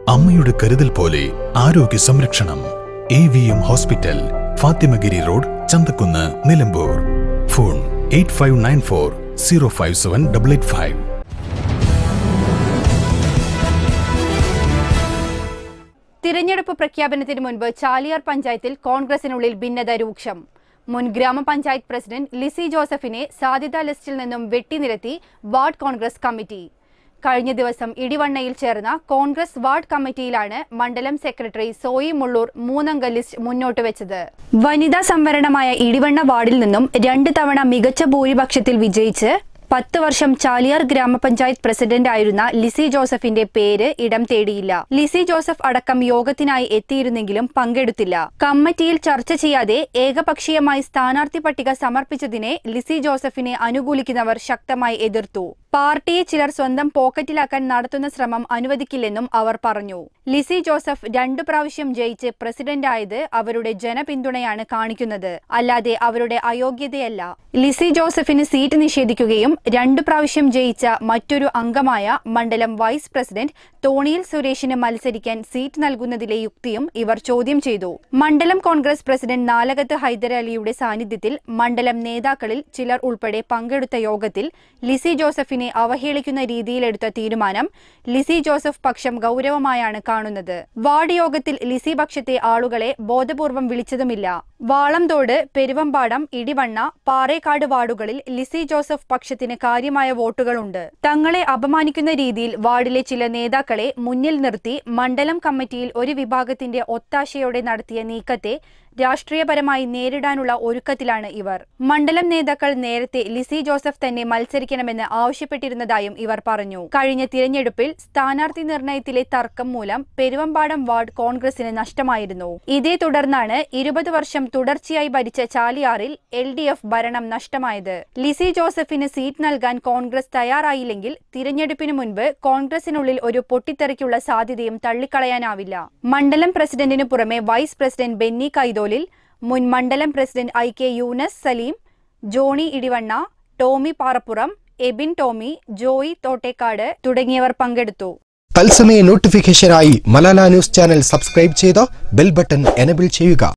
അമ്മയുടെ കരുതൽ പോലെ ആരോഗ്യ സംരക്ഷണം A V M hospital Fathimagiri road Chanthakkunnu Nilambur phone eight five nine four zero five seven double eight five തിരഞ്ഞെടുപ്പ് പ്രഖ്യാപനത്തിന് മുൻപ് ചാലിയാർ പഞ്ചായത്തിൽ കോൺഗ്രസിനുള്ളിൽ ഭിന്നത രൂക്ഷം മുൻ ഗ്രാമപഞ്ചായത്ത് പ്രസിഡന്റ് ലിസി ജോസഫിനെ സാധ്യതാ ലിസ്റ്റിൽ നിന്നും വെട്ടിനിരത്തി വാർഡ് കോൺഗ്രസ് കമ്മിറ്റി കഴിഞ്ഞ ദിവസം ഇടിവണ്ണയിൽ ചേർന്ന കോൺഗ്രസ് വാർഡ് കമ്മിറ്റിയിലാണ് മണ്ഡലം സെക്രട്ടറി സോയി മുള്ളൂർ മൂന്നംഗ ലിസ്റ്റ് മുന്നോട്ട് വെച്ചത് വനിതാ സംവരണമായ ഇടിവണ്ണ വാർഡിൽ നിന്നും രണ്ട് തവണ മികച്ച ഭൂരിപക്ഷത്തിൽ വിജയിച്ച് പത്ത് വർഷം ചാലിയാർ ഗ്രാമപഞ്ചായത്ത് പ്രസിഡന്റ് ആയിരുന്ന ലിസി ജോസഫിന്റെ പേര് ഇടം തേടിയില്ല ലിസി ജോസഫ് അടക്കം യോഗത്തിനായി എത്തിയിരുന്നെങ്കിലും പങ്കെടുത്തില്ല കമ്മിറ്റിയിൽ ചർച്ച ചെയ്യാതെ ഏകപക്ഷീയമായി സ്ഥാനാർത്ഥി പട്ടിക സമർപ്പിച്ചതിനെ ലിസി ജോസഫിനെ അനുകൂലിക്കുന്നവർ ശക്തമായി എതിർത്തു പാർട്ടിയെ ചിലർ സ്വന്തം പോക്കറ്റിലാക്കാൻ നടത്തുന്ന ശ്രമം അനുവദിക്കില്ലെന്നും അവർ പറഞ്ഞു ലിസി ജോസഫ് രണ്ടു പ്രാവശ്യം ജയിച്ച് പ്രസിഡന്റായത് അവരുടെ ജനപിന്തുണയാണ് കാണിക്കുന്നത് അല്ലാതെ അവരുടെ അയോഗ്യതയല്ല ലിസി ജോസഫിന് സീറ്റ് നിഷേധിക്കുകയും രണ്ടു പ്രാവശ്യം ജയിച്ച മറ്റൊരു അംഗമായ മണ്ഡലം വൈസ് പ്രസിഡന്റ് തോണിയിൽ സുരേഷിന് മത്സരിക്കാൻ സീറ്റ് നൽകുന്നതിലെ യുക്തിയും ഇവർ ചോദ്യം ചെയ്തു മണ്ഡലം കോൺഗ്രസ് പ്രസിഡന്റ് നാലകത്ത് ഹൈദരലിയുടെ സാന്നിധ്യത്തിൽ മണ്ഡലം നേതാക്കളിൽ ചിലർ ഉൾപ്പെടെ പങ്കെടുത്ത യോഗത്തിൽ ലിസി ജോസഫിനെ അവഹേളിക്കുന്ന രീതിയിലെടുത്ത തീരുമാനം ലിസി ജോസഫ് പക്ഷം ഗൗരവമായാണ് കാണുന്നത് വാർഡ് യോഗത്തിൽ ലിസി പക്ഷത്തെ ആളുകളെ ബോധപൂർവം വിളിച്ചതുമില്ല വാളംതോട് പെരുവമ്പാടം ഇടിവണ്ണ പാറേക്കാട് വാർഡുകളിൽ ലിസി ജോസഫ് പക്ഷത്തിന് കാര്യമായ വോട്ടുകളുണ്ട് തങ്ങളെ അപമാനിക്കുന്ന രീതിയിൽ വാർഡിലെ ചില നേതാക്കളെ മുന്നിൽ നിർത്തി മണ്ഡലം കമ്മിറ്റിയിൽ ഒരു വിഭാഗത്തിന്റെ ഒത്താശയോടെ നടത്തിയ നീക്കത്തെ രാഷ്ട്രീയപരമായി നേരിടാനുള്ള ഒരുക്കത്തിലാണ് ഇവർ മണ്ഡലം നേതാക്കൾ നേരത്തെ ലിസി ജോസഫ് തന്നെ മത്സരിക്കണമെന്ന് ആവശ്യപ്പെട്ടിരുന്നതായും ഇവർ പറഞ്ഞു കഴിഞ്ഞ തിരഞ്ഞെടുപ്പിൽ സ്ഥാനാർത്ഥി നിർണയത്തിലെ തർക്കം മൂലം പെരുവമ്പാടം വാർഡ് കോൺഗ്രസിന് നഷ്ടമായിരുന്നു ഇതേ തുടർന്നാണ് ഇരുപത് വർഷം തുടർച്ചയായി ഭരിച്ച ചാലിയാറിൽ എൽ ഡി എഫ് ഭരണം നഷ്ടമായത് ലിസി ജോസഫിന് സീറ്റ് നൽകാൻ കോൺഗ്രസ് തയ്യാറായില്ലെങ്കിൽ തിരഞ്ഞെടുപ്പിന് മുൻപ് കോൺഗ്രസിനുള്ളിൽ ഒരു പൊട്ടിത്തെറിക്കുള്ള സാധ്യതയും തള്ളിക്കളയാനാവില്ല മണ്ഡലം പ്രസിഡന്റിനു പുറമെ വൈസ് പ്രസിഡന്റ് ബെന്നി കൈതോലിൽ മുൻ മണ്ഡലം president I K Younus Saleem Johny Idivanna Tomy Parappuram Ebin Tomy Joy Thottekkad തുടങ്ങിയവർ പങ്കെടുത്തു തത്സമയ നോട്ടിഫിക്കേഷനായി മലാല ന്യൂസ് ചാനൽ സബ്സ്ക്രൈബ് ചെയ്ത് ബെൽ ബട്ടൺ എനബിൾ ചെയ്യുക